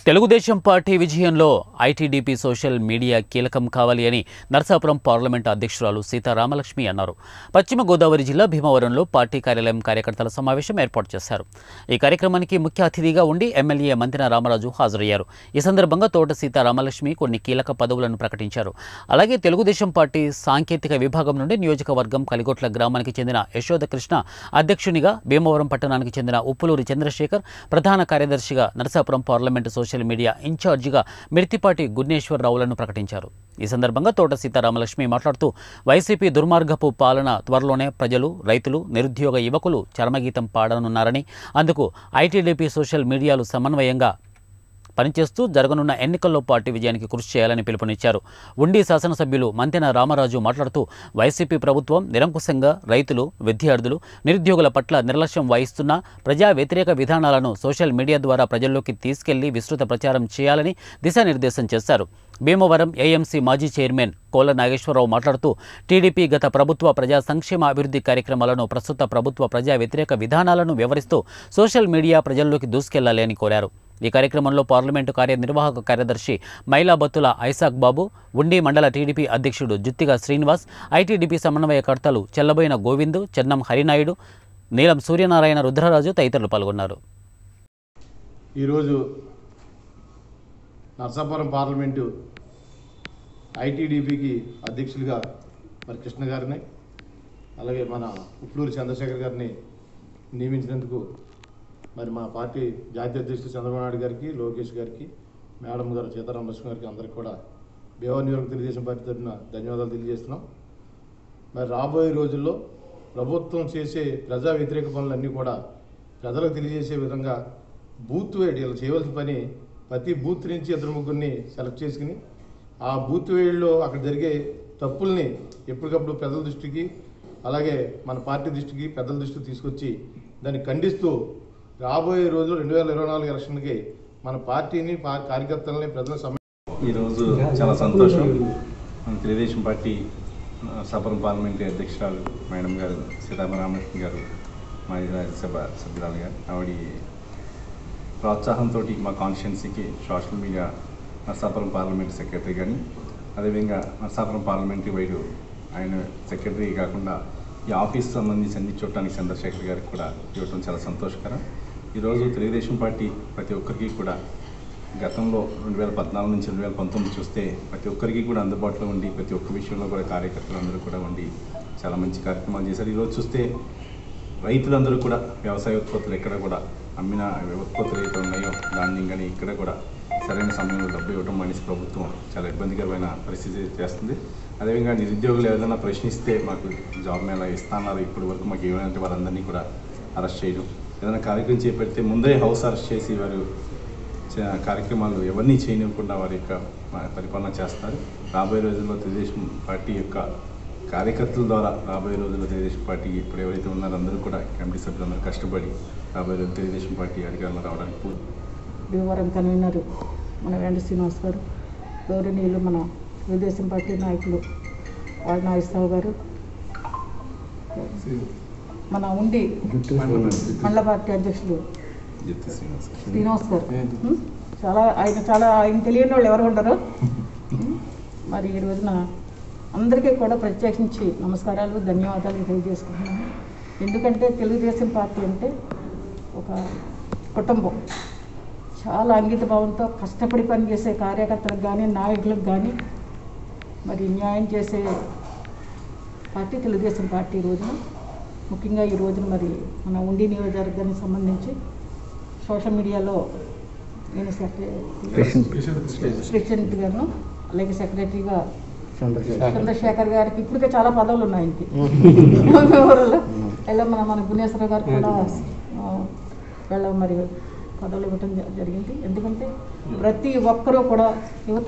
Telugu Desam party విజయంలో ITDP social media కీలకం కావాలి అని నరసాపురం పార్లమెంటు అధ్యక్షురాలు సీతారామలక్ష్మి అన్నారు పశ్చిమ గోదావరి జిల్లా భీమవరంలో పార్టీ కార్యాలయం కార్యకర్తల సమావేశం ఏర్పాటు చేశారు ఈ కార్యక్రమానికి ముఖ్య అతిథిగా ఉండి ఎమ్మెల్యే మంతిన రామరాజు హాజరయ్యారు ఈ సందర్భంగా తోట సీతారామలక్ష్మి కొన్ని కీలక పదవులను ప్రకటించారు అలాగే తెలుగుదేశం పార్టీ సాంకేతిక విభాగం నుండి నియోజకవర్గం కలిగొట్ల గ్రామానికి చెందిన యశోద కృష్ణ అధ్యక్షునిగా భీమవరం పట్టణానికి చెందిన ఉప్పులూరి చంద్రశేఖర్ ప్రధాన కార్యదర్శిగా నరసాపురం పార్లమెంటు సోషల్ మీడియా ఇన్ఛార్జిగా మిర్తిపాటి గున్నేశ్వరరావులను ప్రకటించారు ఈ సందర్భంగా తోట సీతారామలక్ష్మి మాట్లాడుతూ వైసీపీ దుర్మార్గపు పాలన త్వరలోనే ప్రజలు రైతులు నిరుద్యోగ యువకులు చరమగీతం పాడనున్నారని అందుకు ఐటీడీపీ సోషల్ మీడియాలు సమన్వయంగా పనిచేస్తూ జరగనున్న ఎన్నికల్లో పార్టీ విజయానికి కృషి చేయాలని పిలుపునిచ్చారు ఉండి శాసనసభ్యులు మంతెన రామరాజు మాట్లాడుతూ వైసీపీ ప్రభుత్వం నిరంకుశంగా రైతులు విద్యార్థులు నిరుద్యోగుల పట్ల నిర్లక్ష్యం వహిస్తున్న ప్రజా వ్యతిరేక విధానాలను సోషల్ మీడియా ద్వారా ప్రజల్లోకి తీసుకెళ్లి విస్తృత ప్రచారం చేయాలని దిశానిర్దేశం చేశారు భీమవరం ఏఎంసీ మాజీ చైర్మన్ కోల నాగేశ్వరరావు మాట్లాడుతూ టీడీపీ గత ప్రభుత్వ ప్రజా సంక్షేమ అభివృద్ధి కార్యక్రమాలను ప్రస్తుత ప్రభుత్వ ప్రజా వ్యతిరేక విధానాలను వివరిస్తూ సోషల్ మీడియా ప్రజల్లోకి దూసుకెళ్లాలి అని కోరారు ఈ కార్యక్రమంలో పార్లమెంటు కార్యనిర్వాహక కార్యదర్శి మైలా బత్తుల ఐసాక్ బాబు ఉండి మండల టీడీపీ అధ్యక్షుడు జుత్తిగా శ్రీనివాస్ ఐటీడీపీ సమన్వయకర్తలు చెల్లబోయిన గోవిందు చెన్నం హరినాయుడు నీలం సూర్యనారాయణ రుద్రరాజు తదితరులు పాల్గొన్నారు ఈరోజు నర్సాపురం పార్లమెంటు ఐటీడీపీకి అధ్యక్షులుగా మరి కృష్ణ గారిని అలాగే మన ఉప్లూరి చంద్రశేఖర్ గారిని నియమించినందుకు మరి మా పార్టీ జాతీయ అధ్యక్షులు చంద్రబాబు నాయుడు గారికి లోకేష్ గారికి మేడం గారు సీతారాం లక్ష్మి గారికి అందరికీ కూడా భీమవరం నియోజక తెలుగుదేశం పార్టీ తరఫున ధన్యవాదాలు తెలియజేస్తున్నాం మరి రాబోయే రోజుల్లో ప్రభుత్వం చేసే ప్రజా వ్యతిరేక పనులన్నీ కూడా ప్రజలకు తెలియజేసే విధంగా బూత్ వేడి ఇలా చేయవలసిన పని ప్రతి బూత్ నుంచి ఇద్దరు ముగ్గురిని సెలెక్ట్ చేసుకుని ఆ బూత్ వేడిలో అక్కడ జరిగే తప్పుల్ని ఎప్పటికప్పుడు ప్రజల దృష్టికి అలాగే మన పార్టీ దృష్టికి పెద్దల దృష్టికి తీసుకొచ్చి దాన్ని ఖండిస్తూ రాబోయే రోజులు రెండు వేల ఇరవై నాలుగు ఎలక్షన్కి మన పార్టీని పా కార్యకర్తలని ప్రజల సమ ఈరోజు చాలా సంతోషం మన తెలుగుదేశం పార్టీ ఆ, సభరం పార్లమెంటరీ అధ్యక్షురాలు మేడం గారు సీతారామరామకృష్ణ గారు మాజీ రాజ్యసభ సభ్యురాలు గారు ఆవిడ ప్రోత్సాహంతో మా కాన్స్టిట్యున్సీకి social media Narsapuram parliament secretary కానీ అదేవిధంగా నర్సాపురం పార్లమెంటరీ వైడు ఆయన సెక్రటరీ కాకుండా ఈ ఆఫీస్ సంబంధించి అన్ని చూడటానికి చంద్రశేఖర్ గారికి కూడా ఇవ్వటం చాలా సంతోషకరం ఈరోజు తెలుగుదేశం పార్టీ ప్రతి ఒక్కరికి కూడా గతంలో రెండు వేల పద్నాలుగు నుంచి రెండు వేల పంతొమ్మిది చూస్తే ప్రతి ఒక్కరికి కూడా అందుబాటులో ఉండి ప్రతి ఒక్క విషయంలో కూడా కార్యకర్తలు అందరూ కూడా ఉండి చాలా మంచి కార్యక్రమాలు చేశారు ఈరోజు చూస్తే రైతులందరూ కూడా వ్యవసాయ ఉత్పత్తులు ఎక్కడ కూడా అమ్మిన ఉత్పత్తులు ఏవైతే ఉన్నాయో ధాన్యం కానీ ఇక్కడ కూడా సరైన సమయంలో డబ్బు ఇవ్వడం మనిషి ప్రభుత్వం చాలా ఇబ్బందికరమైన పరిస్థితి చేస్తుంది అదేవిధంగా నిరుద్యోగులు ఏదైనా ప్రశ్నిస్తే మాకు జాబ్ మేళ ఇస్తాన్నారు ఇప్పటి వరకు మాకు ఏమైనా వారందరినీ కూడా అరెస్ట్ చేయడం ఏదైనా కార్యక్రమం చేపడితే ముందే హౌస్ అరెస్ట్ చేసి వారు చే- కార్యక్రమాలు ఎవరిని చేయనివ్వకుండా వారి యొక్క మ- పరిపాలన చేస్తారు రాబోయే రోజుల్లో తెలుగుదేశం పార్టీ యొక్క కార్యకర్తల ద్వారా రాబోయే రోజుల్లో తెలుగుదేశం పార్టీ ఇప్పుడు ఎవరైతే ఉన్నారో అందరూ కూడా కమిటీ సభ్యులందరూ కష్టపడి రాబోయే రోజుల్లో తెలుగుదేశం పార్టీ అధికారంలో రావడానికి పూర్తి భీమవరం కన్వీనర్ మన వెండి శ్రీనివాస్ గారు గౌరవనీయులు మన తెలుగుదేశం పార్టీ నాయకులు వాళ్ళ నాగేశ్వరరావు గారు మన ఉండి మండల పార్టీ అధ్యక్షులు జ్యోతి శ్రీనివాస్ గారు. శ్రీనివాస్ గారు ఉం? చాలా ఆయన చాలా ఆయన తెలియని వాళ్ళు ఎవరు ఉండరు ఉం? మరి ఈ రోజున అందరికీ కూడా ప్రత్యేకించి నమస్కారాలు ధన్యవాదాలు తెలియజేసుకుంటున్నాను ఎందుకంటే తెలుగుదేశం పార్టీ అంటే ఒక కుటుంబం చాలా అంకిత భావంతో కష్టపడి పనిచేసే కార్యకర్తలకు కానీ నాయకులకు కానీ మరి న్యాయం చేసే పార్టీ తెలుగుదేశం పార్టీ ఈ రోజున ముఖ్యంగా ఈ రోజున మరి మన ఉండి నియోజకవర్గానికి సంబంధించి సోషల్ మీడియాలో నేను సెక్రటరీ ప్రెసిడెంట్ గాను అలాగే సెక్రటరీగా చంద్రశేఖర్ గారికి ఇప్పటికే చాలా పదవులు ఉన్నాయి ఆయనకి ఊరిలో. ఇలా మన మన గుణేశ్వర గారు కూడా ఆ, వీళ్ళ మరి పదవులు ఇవ్వటం జ- జరిగింది ఎందుకంటే ప్రతి ఒక్కరూ కూడా యువత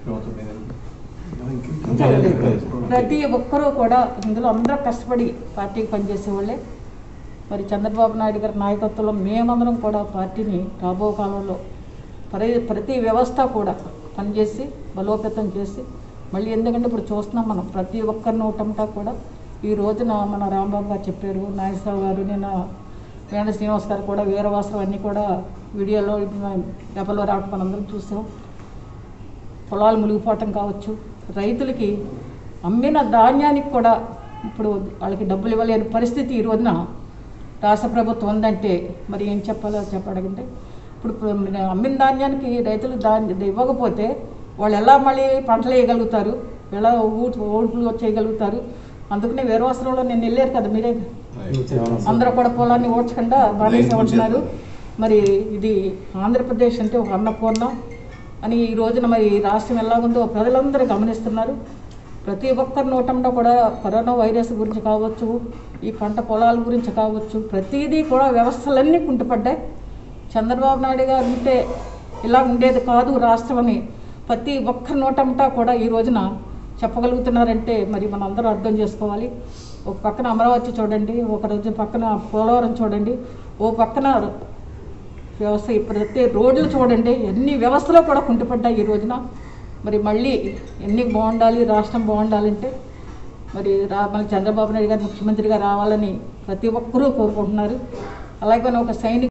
ఇంకా లేదు. ప్రతి ఒక్కరూ కూడా ఇందులో అందరూ కష్టపడి పార్టీకి పనిచేసే వాళ్ళే మరి చంద్రబాబు నాయుడు గారి నాయకత్వంలో మేమందరం కూడా పార్టీని రాబో కాలంలో ప్రతి ప్రతి వ్యవస్థ కూడా పనిచేసి బలోపేతం చేసి మళ్ళీ ఎందుకంటే ఇప్పుడు చూస్తున్నాం మనం ప్రతి ఒక్కరిని ఊటంటా కూడా ఈ రోజున మన రాంబాబు గారు చెప్పారు నాగేశ్వరరావు గారు నిన్న వేణ శ్రీనివాస్ గారు కూడా వీరవాసరం అన్నీ కూడా వీడియోలో పేపర్లో రావడం మనందరం చూసాం పొలాలు మునిగిపోవటం కావచ్చు రైతులకి అమ్మిన ధాన్యానికి కూడా ఇప్పుడు వాళ్ళకి డబ్బులు ఇవ్వలేని పరిస్థితి ఈ రోజున రాష్ట్ర ప్రభుత్వం ఉందంటే మరి ఏం చెప్పాలో చెప్పడకంటే ఇప్పుడు ప్ర- అమ్మిన ధాన్యానికి రైతులు ధాన్యం ఇవ్వకపోతే వాళ్ళు ఎలా మళ్ళీ పంటలు వేయగలుగుతారు ఎలా ఊటు ఓట్లు చేయగలుగుతారు అందుకనే వేరవసరంలో నేను వెళ్ళారు కదా మీరే అందరూ కూడా పొలాన్ని ఓడ్చకుండా బానేసి ఉంటున్నారు మరి ఇది ఆంధ్రప్రదేశ్ అంటే ఒక అన్నపూర్ణం అని ఈ రోజున మరి రాష్ట్రం ఎలాగుందో ప్రజలందరూ గమనిస్తున్నారు ప్రతి ఒక్కరి నోటంలో కూడా కరోనా వైరస్ గురించి కావచ్చు ఈ పంట పొలాల గురించి కావచ్చు ప్రతిదీ కూడా వ్యవస్థలన్నీ కుంటుపడ్డాయి చంద్రబాబు నాయుడు గారు ఉంటే ఇలా ఉండేది కాదు రాష్ట్రం అని ప్రతి ఒక్కరి నోటంటా కూడా ఈ రోజున చెప్పగలుగుతున్నారంటే మరి మనం అందరూ అర్థం చేసుకోవాలి ఒక పక్కన అమరావతి చూడండి ఒక రోజు పక్కన పోలవరం చూడండి ఓ పక్కన వ్యవస్థ ప్రతి రోడ్లు చూడండి ఎన్ని వ్యవస్థలో కూడా కుంటుపడ్డాయి ఈ రోజున మరి మళ్ళీ ఎన్ని బాగుండాలి రాష్ట్రం బాగుండాలంటే మరి రా మన చంద్రబాబు నాయుడు గారు ముఖ్యమంత్రిగా రావాలని ప్రతి ఒక్కరూ కోరుకుంటున్నారు అలాగే ఒక సైనిక